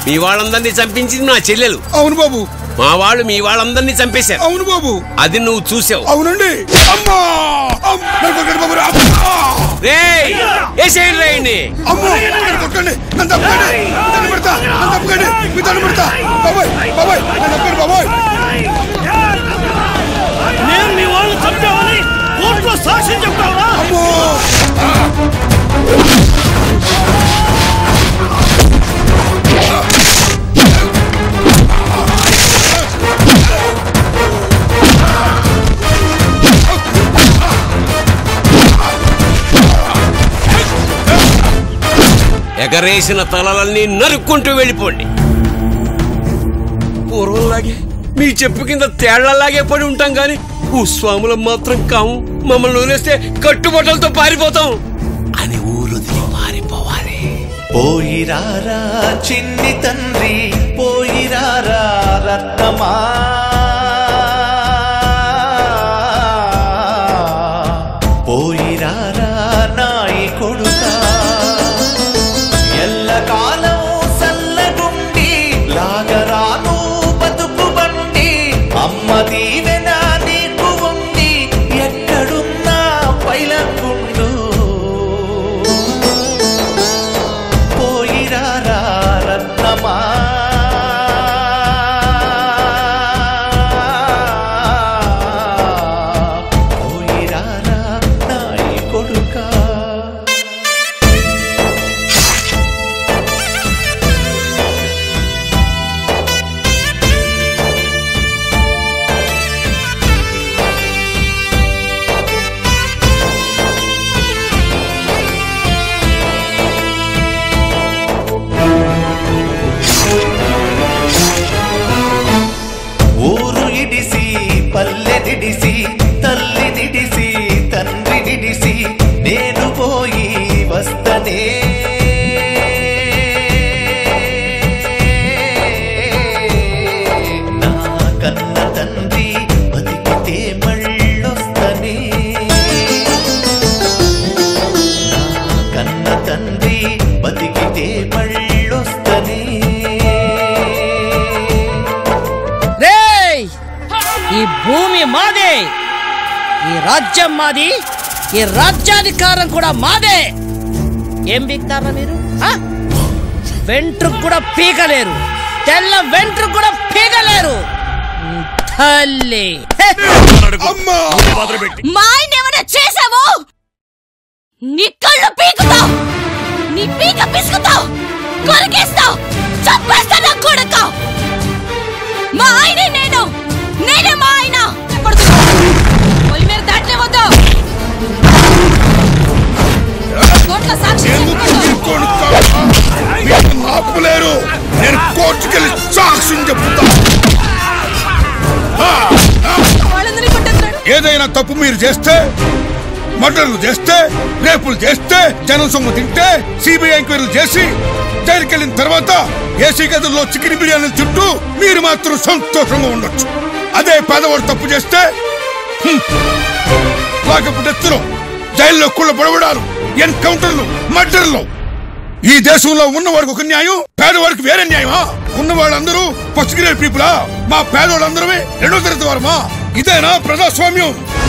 మీ వాళ్ళందరినీ చంపించింది నా చెల్లెలు అవును బాబు మా వాళ్ళు మీ వాళ్ళందరినీ చంపేశారు అవును బాబు అది నువ్వు చూసావు అవునండి అమ్మా అమ్, నన్ను కొట్టండి బాబు అమ్మా! రేయ్ ఏసేయండి రేయండి అమ్మో నన్ను కొట్టండి నన్ను తప్పకండి మీ దండం పెడతా నన్ను తప్పకండి మీ దండం పెడతా బాబాయ్ బాబాయ్ నన్ను తప్పకండి బాబాయ్ నేను మీ వాళ్ళు చంపామని కోర్టులో సాక్ష్యం చెప్తావా అమ్మో ఎగరేసిన తలలన్నీ నరుక్కుంటూ వెళ్ళిపోండి పూర్వంలాగే మీ చెప్పు కింద తేళ్లలాగే పడి ఉంటాం గాని భూస్వాములం మాత్రం కాము మమ్మల్ని వదిలేస్తే కట్టుబట్టలతో పారిపోతాం అని ఊరొదిలి పారిపోవాలి పోయిరారా చిన్ని తండ్రి పోయిరారా రత్నమా పోయిరారా నాయి కొడుకా ఎల్లకాలం సల్లగుండి లాగరాను బతుకు బండి అమ్మ దీవెన నీకు ఉంది ఎక్కడున్నా పైలంగుండు పోయిరారా రత్నమా పోయిరారా నాయి కొడుకా ఊరు ఇడిసి పల్లె నిడిసి తల్లి నిడిసి తండ్రి నిడిసి నేను పోయి వస్తనే నా కన్న తండ్రి బతికితే మళ్ళొస్తనే నా కన్న తండ్రి బతికితే మళ్ళొస్తనే రేయ్ ఈ భూమి మాదే ఈ రాజ్యం మాది ఈ రాజ్యాధికారం కూడా మాదే ఏం బిక్తారా మీరు ఆ? వెంట్రుకు కూడా పీకలేరు తెల్ల వెంట్రుకు కూడా పీకలేరు నీ తల్లి హే! అమ్మా మా ఆయన ఏమైనా చేసావో నీ కళ్ళు పీకుతావు నీ పీక పిసుకుతావు కొరికేస్తావు చంపేస్తా నా కొడుక మా ఆయనే నేను నేనే మా ఆయన పొయ్యి మీద దాంట్లో వద్దు కోట్ల సాక్షి ఎందుకు చెప్పుకోదు. తీసుకోను మీరు ఆపులేరు నేను కోర్టుకెళ్ళి సాక్ష్యం చెప్తా ఆ, ఆ, వాళ్ళందరినీ కొట్టేస్తున్నాడు ఏదైనా తప్పు మీరు చేస్తే మర్డర్లు చేస్తే రేపులు చేస్తే జనం సొమ్ము తింటే సిబిఐ ఎంక్వైరీలు చేసి జైలుకెళ్ళిన తర్వాత ఏసీ గదుల్లో చికెన్ బిర్యానీ చుట్టూ మీరు మాత్రం సంతోషంగా ఉండొచ్చు అదే పేదవాడు తప్పు చేస్తే హ్మ్, లాకపు డెత్తులు జైల్లో కుళ్ళ పొడవడాలు ఎన్కౌంటర్లు మర్డర్లు ఈ దేశంలో ఉన్నవాడికి ఒక న్యాయం పేదవాడికి వేరే న్యాయమా ఉన్నవాళ్ళందరూ పసిగిరే పీపులా మా పేదవాళ్ళందరమే రెండో తరగతి వారమా ఇదేనా ప్రజాస్వామ్యం